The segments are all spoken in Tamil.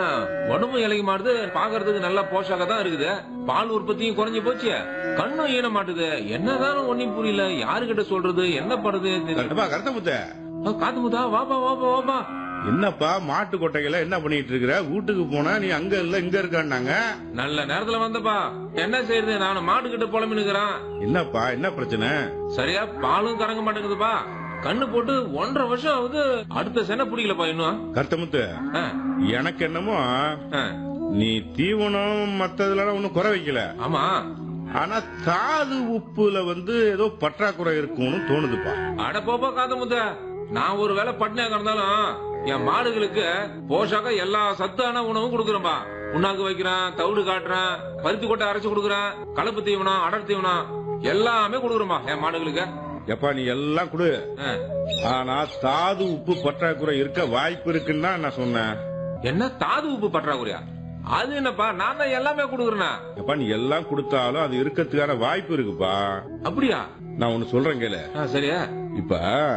உடம்பு இலைக்க மாட்டுது பாக்குறதுக்கு நல்ல போஷாக தான் இருக்குது பால் உற்பத்தியும் குறைஞ்சு போச்சு கண்ணும் ஈன மாட்டுது என்னதான் ஒன்னும் புரியல யாருகிட்ட சொல்றது என்ன படுது கரெக்டப்பா கரெக்டா முத்த காத்து முத்தா வாப்பா வாப்பா வாப்பா என்னப்பா மாட்டு கொட்டைகளை என்ன பண்ணிட்டு இருக்கிற வீட்டுக்கு போனா நீ அங்க இல்ல இங்க இருக்கான்னாங்க நல்ல நேரத்துல வந்தப்பா என்ன செய்யறது நான் மாட்டுக்கிட்ட புலம்பினுக்கிறேன் என்னப்பா என்ன பிரச்சனை சரியா பாலும் கறங்க மாட்டேங்குதுப்பா கண்ணு போட்டு ஒன்றரை வருஷம் ஆகுது அடுத்த சென்னை பிடிக்கலப்பா இன்னும் கருத்தமுத்து ஆ, எனக்கு என்னமோ ஆ. நீ தீவனம் மத்ததுல ஒண்ணும் குறை வைக்கல ஆமா ஆனா தாது உப்புல வந்து ஏதோ பற்றாக்குறை இருக்கும்னு தோணுதுப்பா அட போப்பா காத்த முத்த நான் ஒரு வேளை பட்னியா கிடந்தாலும் என் மாடுகளுக்கு போஷாக்க எல்லா சத்தான உணவும் கொடுக்குறேன்பா உண்ணாக்கு வைக்கிறேன் தவிடு காட்டுறேன் பருத்தி கொட்டை அரைச்சு கொடுக்குறேன் கலப்பு தீவனம் அடர் தீவனம் எல்லாமே கொடுக்குறேன்பா என் மாடுகளுக்கு எப்பா நீ எல்லாம் கொடு ஆ. ஆனா தாது உப்பு பற்றாக்குறை இருக்க வாய்ப்பு இருக்குன்னு தான் நான் சொன்னேன் என்ன தாது உப்பு பற்றாக்குறையா அது என்னப்பா நான் தான் எல்லாமே கொடுக்குறேனா எப்பா நீ எல்லாம் கொடுத்தாலும் அது இருக்கிறதுக்கான வாய்ப்பு இருக்குப்பா அப்படியா நான் ஒண்ணு சொல்றேன் கேளு ஆ, சரியா இப்ப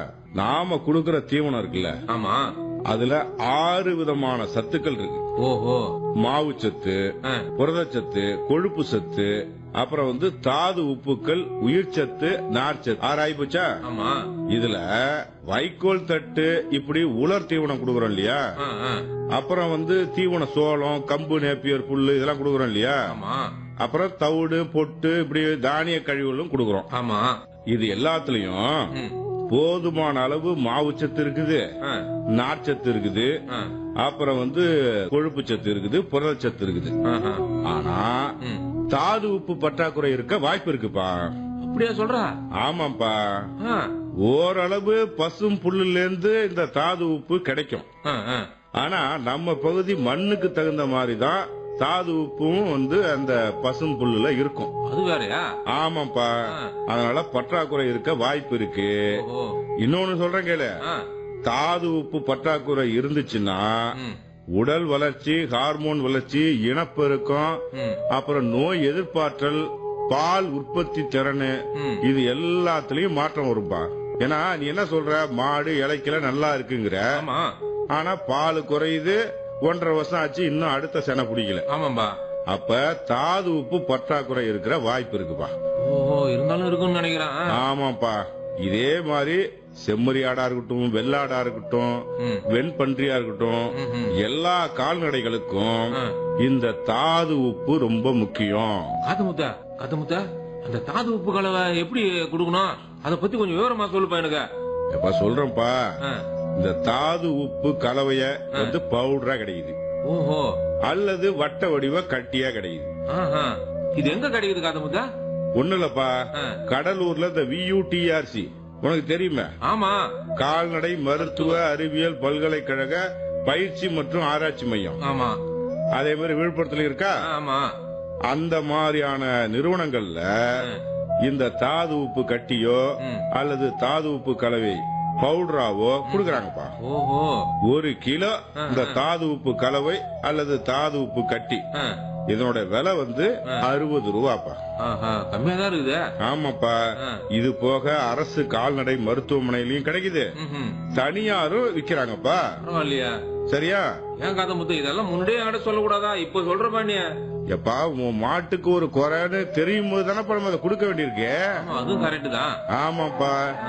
நாம குடுக்கற தீவனம் இருக்குல்ல ஆமா அதுல ஆறு விதமான சத்துக்கள் இருக்கு ஓஹோ மாவு சத்து ஆ. புரதச்சத்து கொழுப்பு சத்து அப்புறம் வந்து தாது உப்புக்கள் உயிர் சத்து நார்ச்சத்து ஆறாயி போச்சா ஆமா இதுல வைக்கோல் தட்டு இப்படி உலர் தீவனம் கொடுக்கறோம் இல்லையா ஆ, ஆ. அப்புறம் வந்து தீவன சோளம் கம்பு நேப்பியர் புல்லு இதெல்லாம் கொடுக்கறோம் இல்லையா ஆமா அப்புறம் தவிடு பொட்டு இப்படி தானிய கழிவுகளும் கொடுக்கறோம் ஆமா இது எல்லாத்துலயும் ம். போதுமான அளவு மாவு சத்து இருக்குது ஆ, நார்ச்சத்து இருக்குது ஆ. அப்புறம் வந்து கொழுப்பு சத்து இருக்குது புரதச்சத்து இருக்குது ஆஹா. ஆனா ம். தாது உப்பு பற்றாக்குறை இருக்க வாய்ப்பு இருக்குப்பா அப்படியா சொல்றா ஆமாப்பா ஆ, ஓரளவு பசும் புல்லுல இருந்து இந்த தாது உப்பு கிடைக்கும் ஆ, ஆ. ஆனா நம்ம பகுதி மண்ணுக்கு தகுந்த மாதிரி தான் தாது உப்பும் வந்து அந்த பசும் புல்லுல இருக்கும் அது வேறயா ஆமாப்பா ஆ. அதனால பற்றாக்குறை இருக்க வாய்ப்பு இருக்கு ஓஹோ இன்னொன்னு சொல்றேன் கேளு ஆ, தாது உப்பு பற்றாக்குறை இருந்துச்சுன்னா ம், உடல் வளர்ச்சி ஹார்மோன் வளர்ச்சி இனப்பெருக்கம் ம், அப்புறம் நோய் எதிர்ப்பாற்றல் பால் உற்பத்தி திறன் ம். இது எல்லாத்துலயும் மாற்றம் வரும்பா ஏன்னா நீ என்ன சொல்ற மாடு இலைக்கல நல்லா இருக்குங்கிற ஆமா ஆனா பால் குறையுது ஒன்றரை வருஷம் ஆச்சு இன்னும் அடுத்த செனை பிடிக்கல ஆமாம்பா அப்ப தாது உப்பு பற்றாக்குறை இருக்கிற வாய்ப்பு இருக்குப்பா ஓஹோ இருந்தாலும் இருக்கும்னு நினைக்கிறேன் ஆ. ஆமாப்பா இதே மாதிரி செம்மறி ஆடா இருக்கட்டும் வெள்ளாடா இருக்கட்டும் ம், வெண்பன்றியா இருக்கட்டும் ம், ம். எல்லா கால்நடைகளுக்கும் ஆ. இந்த தாது உப்பு ரொம்ப முக்கியம் காத்து முத்தா காத்து முத்தா அந்த தாது உப்பு கலவை எப்படி கொடுக்கணும் அத பத்தி கொஞ்சம் விவரமா சொல்லுப்பா எனக்கு எப்ப சொல்றேன்ப்பா ஆ. இந்த தாது உப்பு கலவைய வந்து பவுடரா கிடைக்குது ஓஹோ அல்லது வட்ட வடிவ கட்டியா கிடைக்குது ஆஹா. இது எங்க கிடைக்குது காத்து முத்தா ஒண்ணு இல்லப்பா ஆ. கடலூர்ல இந்த வியூடிஆர்சி உனக்கு தெரியுமே ஆமா கால்நடை மருத்துவ அறிவியல் பல்கலைக்கழக பயிற்சி மற்றும் ஆராய்ச்சி மையம் ஆமா அதே மாதிரி விழுப்புரத்துல இருக்கா ஆமா அந்த மாதிரியான நிறுவனங்கள்ல ஆ. இந்த தாது உப்பு கட்டியோ ம். அல்லது தாது உப்பு கலவை பவுடராவோ குடுக்கறாங்கப்பா ஓஹோ ஒரு கிலோ இந்த தாது உப்பு கலவை அல்லது தாது உப்பு கட்டி ஆ. இதனோட விலை வந்து அறுபது ரூபாப்பா ஆஹா கம்மியா தான் இருக்குது ஆமாப்பா ஆ. இது போக அரசு கால்நடை மருத்துவமனையிலயும் கிடைக்குது ம்ஹும். தனியாரும் விக்கிறாங்கப்பா பரவாயில்லையா சரியா ஏன் காத்த முத்து இதெல்லாம் முன்னாடியே என்கிட்ட சொல்லக்கூடாதா இப்ப சொல்றப்பா நீ எப்பா உன் மாட்டுக்கு ஒரு குறைன்னு தெரியும் போது தானே நம்ம அதை கொடுக்க வேண்டியிருக்கு ஆமா அதுவும் கரெக்ட் தான் ஆமாப்பா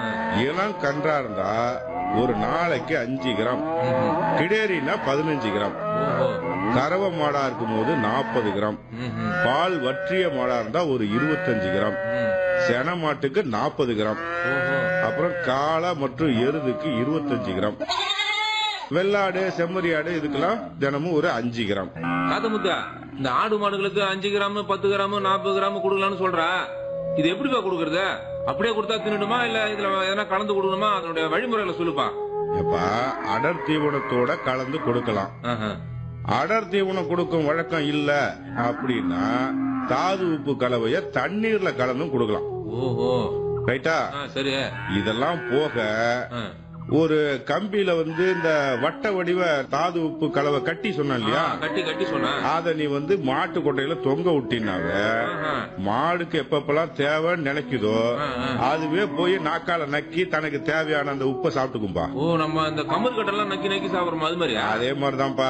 இளம் கன்றா இருந்தா ஒரு நாளைக்கு அஞ்சு கிராம் ம்ஹும். கிடேரினா பதினஞ்சு கிராம் ஓஹோ கறவை மாடா இருக்கும் போது நாற்பது கிராம் ம்ஹும். பால் வற்றிய மாடா இருந்தா ஒரு இருபத்தஞ்சு கிராம் ம். சென மாட்டுக்கு நாற்பது கிராம் ஓஹோ அப்புறம் காளை மற்றும் எருதுக்கு இருபத்தஞ்சு கிராம் வெள்ளாடு செம்மறியாடு இதுக்கெல்லாம் தினமும் ஒரு அஞ்சு கிராம் காத்த முத்தா இந்த ஆடு மாடுகளுக்கு அஞ்சு கிராம் பத்து கிராம் நாற்பது கிராம் கொடுக்கலாம்னு சொல்ற இது எப்படிப்பா கொடுக்கறது அப்படியே கொடுத்தா தின்னுடுமா இல்ல இதுல எதனா கலந்து கொடுக்கணுமா அதனுடைய வழிமுறைகளை சொல்லுப்பா எப்பா அடர் தீவனத்தோட கலந்து கொடுக்கலாம் ஆஹா. அடர் தீவனம் கொடுக்கும் வழக்கம் இல்ல அப்படின்னா தாது உப்பு கலவைய தண்ணீர்ல கலந்தும் கொடுக்கலாம் ஓஹோ ரைட்டா ஆ, சரி இதெல்லாம் போக ஆ. ஒரு கம்பியில வந்து இந்த வட்ட வடிவ தாது உப்பு கலவை கட்டி சொன்ன இல்லையா ஆ, கட்டி கட்டி சொன்னேன் அத நீ வந்து மாட்டு கொட்டையில தொங்க விட்டினாவ ஆஹா. மாடுக்கு எப்பப்பெல்லாம் தேவைன்னு நினைக்குதோ ஆ, ஆ. அதுவே போய் நாக்கால நக்கி தனக்கு தேவையான அந்த உப்பை சாப்பிட்டுக்கும்பா ஓ நம்ம இந்த கம்பு கட்டெல்லாம் நக்கி நக்கி சாப்பிடுறோம் அது மாதிரியா அதே மாதிரிதான்ப்பா